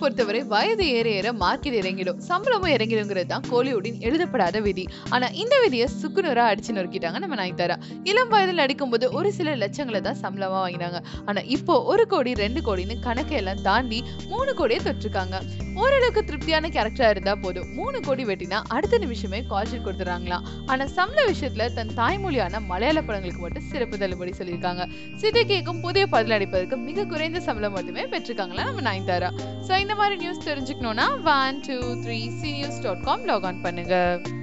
பொறுத்தவரை வயது ஏற ஏற மார்க்கெட் இறங்கிடும் சம்பளமும் இறங்கிடுங்கிறது தான் கோலிவுட்டின் எழுதப்படாத விதி ஆனா இந்த விதியை சுக்குநூறா அடிச்சு நொறுக்கிட்டாங்க நம்ம நயன்தாரா இளம் வயதில் நடிக்கும்போது ஒரு சில லட்சங்களை தான் சம்பளமா வாங்கினாங்க ஆனா இப்போ ஒரு கோடி ரெண்டு கோடின்னு கணக்கு எல்லாம் தாண்டி மூணு கோடியை தொட்டிருக்காங்க ஓரளவுக்கு திருப்தியான கேரக்டரா இருந்தா போதும் மூணு கோடி வெட்டினா அடுத்த நிமிஷமே கால்ஷீட் கொடுத்துறாங்களாம் ஆனா சம்பள விஷயத்துல தன் தாய்மொழியான மலையாள படங்களுக்கு மட்டும் சிறப்பு தள்ளுபடி சொல்லியிருக்காங்க சித்திகேக்கும் புதிய படத்தில் நடிப்பதற்கு மிக குறைந்த சம்பளம் மட்டுமே பெற்றிருக்காங்களா நம்ம நயன்தாரா ஸோ இந்த மாதிரி நியூஸ் தெரிஞ்சுக்கணும்னா one two three C news dot com log on பண்ணுங்க